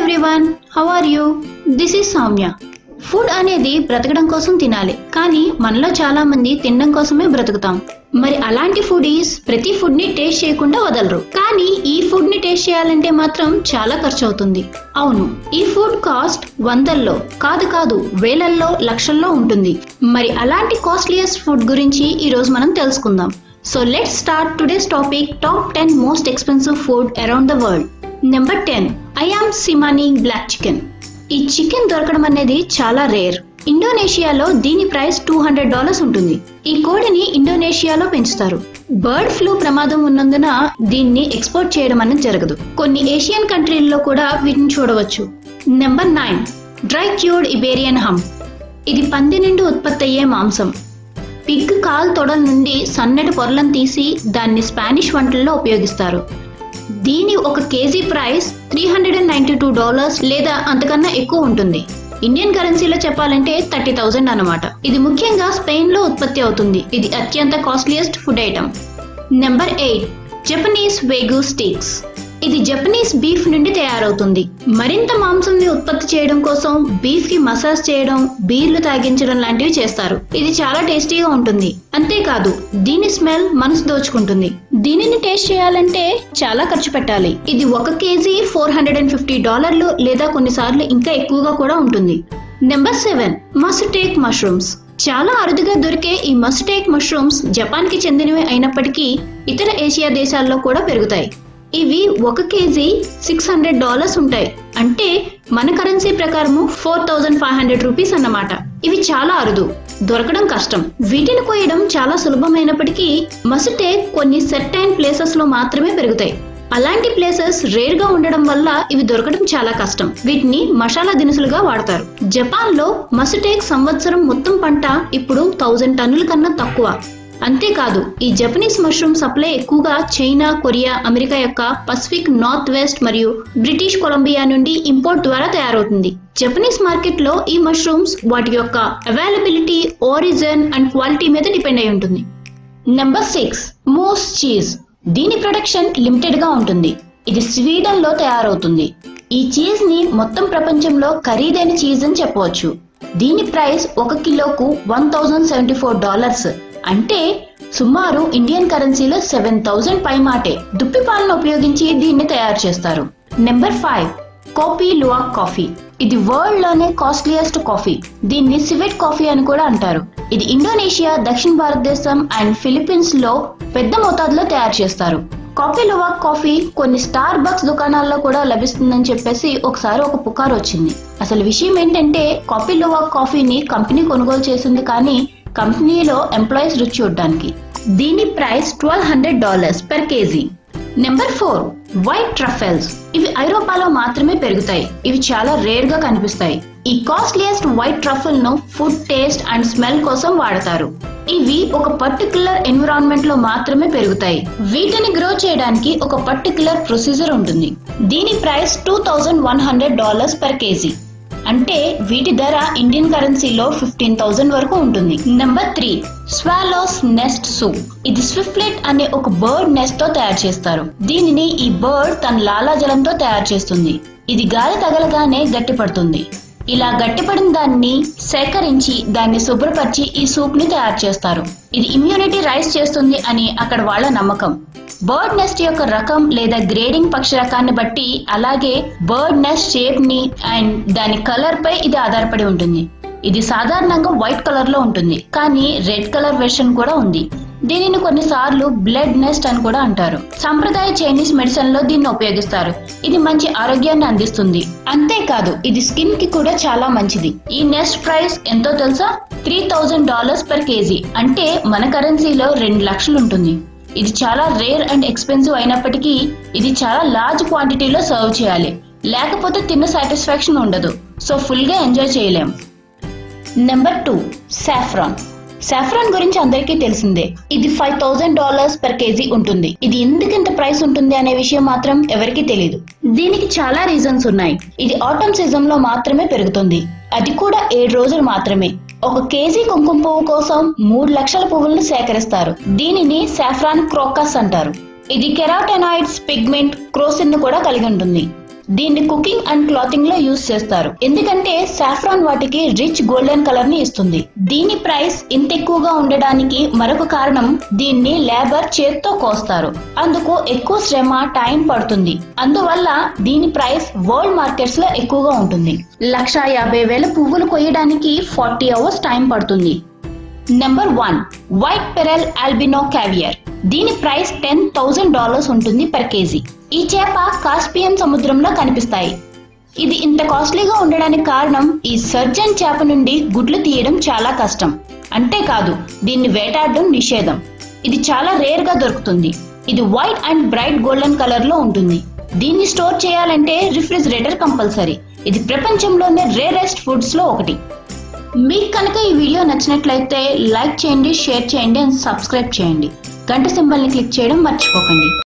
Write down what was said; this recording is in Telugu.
everyone how are you this is Soumya food అనేది బ్రతకడం కోసం తినాలి కానీ మనలో చాలా మంది తినడం కోసమే బ్రతుకుతాం మరి అలాంటి ఫుడీస్ ప్రతి ఫుడ్ ని టేస్ట్ చేయకుండా వదలరు కానీ ఈ ఫుడ్ ని టేస్ట్ చేయాలంటే మాత్రం చాలా ఖర్చు అవుతుంది అవును ఈ ఫుడ్ కాస్ట్ వందల్లో కాదు కాదు వేలల్లో లక్షల్లో ఉంటుంది మరి అలాంటి కాస్ట్లియస్ట్ ఫుడ్ గురించి ఈ రోజు మనం తెలుసుకుందాం so let start today's topic top ten most expensive food around the world number ten Ayam Cemani black chicken ఈ చికెన్ దొరకడం అనేది చాలా రేర్ ఇండోనేషియాలో దీని ప్రైస్ టూ హండ్రెడ్ డాలర్స్ ఉంటుంది ఈ కోడిని ఇండోనేషియాలో పెంచుతారు బర్డ్ ఫ్లూ ప్రమాదం ఉన్నందున దీన్ని ఎక్స్పోర్ట్ చేయడం అనేది జరగదు కొన్ని ఏషియన్ కంట్రీల్లో కూడా వీటిని చూడవచ్చు number nine dry cured Iberian ham ఇది పంది నుండి ఉత్పత్తి అయ్యే మాంసం పిగ్ కాల్ తొడల నుండి సన్నటి పొరలను తీసి దాన్ని స్పానిష్ వంటల్లో ఉపయోగిస్తారు దీని ఒక KG price three hundred and ninety two dollars లేదా అంతకన్నా ఎక్కువ ఉంటుంది ఇండియన్ కరెన్సీలో చెప్పాలంటే థర్టీ థౌజండ్ అనమాట ఇది ముఖ్యంగా స్పెయిన్ లో ఉత్పత్తి అవుతుంది ఇది అత్యంత costliest food item number eight Japanese wagyu sticks ఇది జపనీస్ బీఫ్ నుండి తయారవుతుంది మరింత మాంసంని ఉత్పత్తి చేయడం కోసం బీఫ్ కి మసాజ్ చేయడం బీర్లు తాగించడం లాంటివి చేస్తారు ఇది చాలా టేస్టీగా ఉంటుంది అంతేకాదు దీని స్మెల్ మనసు దోచుకుంటుంది దీనిని టేస్ట్ చేయాలంటే చాలా ఖర్చు పెట్టాలి ఇది ఒక KG four hundred and fifty డాలర్లు లేదా కొన్నిసార్లు ఇంకా ఎక్కువగా కూడా ఉంటుంది నెంబర్ సెవెన్ మసుటేక్ మష్రూమ్స్ చాలా అరుదుగా దొరికే ఈ మస్టేక్ మష్రూమ్స్ జపాన్ కి చెందినవి అయినప్పటికీ ఇతర ఏషియా దేశాల్లో కూడా పెరుగుతాయి ఇవి ఒక కేజీ సిక్స్ హండ్రెడ్ డాలర్స్ ఉంటాయి అంటే మన కరెన్సీ ప్రకారము four thousand five hundred rupees అన్నమాట ఇవి చాలా అరుదు దొరకడం కష్టం వీటిని కోయడం చాలా సులభమైనప్పటికీ మసుటే కొన్ని సెర్టైన్ ప్లేసెస్ లో మాత్రమే పెరుగుతాయి అలాంటి ప్లేసెస్ రేర్ గా ఉండడం వల్ల ఇవి దొరకడం చాలా కష్టం వీటిని మసాలా దినుసులుగా వాడతారు జపాన్ లో మసుటేక్ సంవత్సరం మొత్తం పంట ఇప్పుడు థౌజండ్ టన్నుల కన్నా తక్కువ అంతేకాదు ఈ జపనీస్ మష్రూమ్ సప్లై ఎక్కువగా చైనా కొరియా అమెరికా యొక్క పసిఫిక్ నార్త్ వెస్ట్ మరియు బ్రిటిష్ కొలంబియా నుండి ఇంపోర్ట్ ద్వారా తయారవుతుంది జపనీస్ మార్కెట్ లో ఈ మష్రూమ్స్ వాటి యొక్క అవైలబిలిటీ ఆరిజిన్ అండ్ క్వాలిటీ మీద డిపెండ్ అయి ఉంటుంది నెంబర్ సిక్స్ మోస్ చీజ్ దీని ప్రొడక్షన్ లిమిటెడ్ గా ఉంటుంది ఇది స్వీడన్ లో తయారవుతుంది ఈ చీజ్ ని మొత్తం ప్రపంచంలో ఖరీదైన చీజ్ అని చెప్పవచ్చు దీని ప్రైస్ ఒక కిలోకు one thousand seventy four dollars అంటే సుమారు ఇండియన్ కరెన్సీలో సెవెన్ థౌజండ్ పై మాటే దుప్పి పాలను ఉపయోగించి దీన్ని తయారు చేస్తారు number five coffee luwak coffee ఇది వరల్డ్ లోనే కాస్ట్లియస్ట్ కాఫీ దీన్ని సివెట్ కాఫీ అని కూడా అంటారు ఇది ఇండోనేషియా దక్షిణ భారతదేశం అండ్ ఫిలిప్పీన్స్ లో పెద్ద మోతాదులో తయారు చేస్తారు కాఫీ లువాక్ కాఫీ కొన్ని స్టార్ బక్స్ దుకాణాల్లో కూడా లభిస్తుందని చెప్పేసి ఒకసారి ఒక పుకారు వచ్చింది అసలు విషయం ఏంటంటే కాఫీ లువాక్ కాఫీని కంపెనీ కొనుగోలు చేసింది కానీ కంపెనీలో ఎంప్లాయీస్ రుచి చూడడానికి దీని price twelve hundred dollars per KG number four white truffles ఇవి ఐరోపాలో మాత్రమే పెరుగుతాయి ఇవి చాలా రేర్ గా కనిపిస్తాయి ఈ కాస్ట్లియస్ట్ వైట్ ట్రఫుల్ ను ఫుడ్ టేస్ట్ అండ్ స్మెల్ కోసం వాడతారు ఇవి ఒక పర్టికులర్ ఎన్విరాన్మెంట్ లో మాత్రమే పెరుగుతాయి వీటిని గ్రో చేయడానికి ఒక పర్టికులర్ ప్రొసీజర్ ఉంటుంది దీని price two thousand one hundred dollars per KG అంటే వీటి ధర ఇండియన్ కరెన్సీలో ఫిఫ్టీన్ థౌసండ్ వరకు ఉంటుంది number three swallows nest soup ఇది స్విఫ్లెట్ అనే ఒక బర్డ్ నెస్ట్ తో తయారు చేస్తారు దీనిని ఈ బర్డ్ తన లాలాజలంతో తయారు చేస్తుంది ఇది గాలి తగలగానే గట్టిపడుతుంది ఇలా గట్టిపడిన దాన్ని సేకరించి దాన్ని శుభ్రపరిచి ఈ సూప్ ని తయారు చేస్తారు ఇది ఇమ్యూనిటీ రైస్ చేస్తుంది అని అక్కడ వాళ్ళ నమ్మకం బర్డ్ నెస్ట్ యొక్క రకం లేదా గ్రేడింగ్ పక్షి రకాన్ని బట్టి అలాగే బర్డ్ నెస్ట్ షేప్ ని అండ్ దాని కలర్ పై ఇది ఆధారపడి ఉంటుంది ఇది సాధారణంగా వైట్ కలర్ లో ఉంటుంది కానీ రెడ్ కలర్ వెర్షన్ కూడా ఉంది దీనిని కొన్నిసార్లు బ్లడ్ నెస్ట్ అని కూడా అంటారు సంప్రదాయ చైనీస్ మెడిసిన్ లో దీన్ని ఉపయోగిస్తారు ఇది మంచి ఆరోగ్యాన్ని అందిస్తుంది అంతేకాదు ఇది స్కిన్ కి కూడా చాలా మంచిది ఈ నెస్ట్ ప్రైస్ ఎంతో తెలుసా three thousand dollars per KG అంటే మన కరెన్సీలో రెండు లక్షలు ఉంటుంది ఇది చాలా రేర్ అండ్ ఎక్స్పెన్సివ్ అయినప్పటికీ ఇది చాలా లార్జ్ క్వాంటిటీలో సర్వ్ చేయాలి లేకపోతే తిన్న సాటిస్ఫాక్షన్ ఉండదు సో ఫుల్ గా ఎంజాయ్ చేయలేం నెంబర్ టూ సాఫ్రాన్ సాఫ్రాన్ గురించి అందరికీ తెలిసిందే ఇది five thousand dollars per KG ఉంటుంది ఇది ఎందుకు ఇంత ప్రైస్ ఉంటుంది అనే విషయం మాత్రం ఎవరికీ తెలియదు దీనికి చాలా రీజన్స్ ఉన్నాయి ఇది ఆటమ్ సీజన్ లో మాత్రమే పెరుగుతుంది అది కూడా ఏడు రోజులు మాత్రమే ఒక కేజీ కుంకుమ పువ్వు కోసం మూడు లక్షల పువ్వులను సేకరిస్తారు దీనిని సాఫ్రాన్ క్రోకస్ అంటారు ఇది కెరాటెనాయిడ్స్ పిగ్మెంట్ క్రోసిన్ ను కూడా కలిగి ఉంటుంది దీన్ని కుకింగ్ అండ్ క్లాతింగ్ లో యూస్ చేస్తారు ఎందుకంటే సాఫ్రాన్ వాటికి రిచ్ గోల్డెన్ కలర్ ని ఇస్తుంది దీని ప్రైస్ ఇంత ఎక్కువగా ఉండడానికి మరొక కారణం దీన్ని లేబర్ చేత్తో కోస్తారు అందుకు ఎక్కువ శ్రమ టైం పడుతుంది అందువల్ల దీని ప్రైస్ వరల్డ్ మార్కెట్స్ లో ఎక్కువగా ఉంటుంది లక్ష యాభై వేల పువ్వులు కొయ్యడానికి ఫార్టీ అవర్స్ టైం పడుతుంది number one white pearl albino caviar దీని ప్రైస్ టెన్ థౌజండ్ డాలర్స్ ఉంటుంది పర్ కేజీ ఈ చేప కాస్పియన్ సముద్రంలో కనిపిస్తాయి ఇది ఇంత కాస్ట్లీగా ఉండడానికి కారణం ఈ సర్జన్ చేప నుండి గుడ్లు తీయడం చాలా కష్టం అంతేకాదు దీన్ని వేటాడడం నిషేధం ఇది చాలా రేర్ గా దొరుకుతుంది ఇది white and bright golden colour లో ఉంటుంది దీన్ని స్టోర్ చేయాలంటే రిఫ్రిజిరేటర్ కంపల్సరీ ఇది ప్రపంచంలోనే రేరెస్ట్ ఫుడ్స్ లో ఒకటి మీకు కనుక ఈ వీడియో నచ్చినట్లయితే లైక్ చేయండి షేర్ చేయండి అండ్ సబ్స్క్రైబ్ చేయండి గంట సింబల్ని క్లిక్ చేయడం మర్చిపోకండి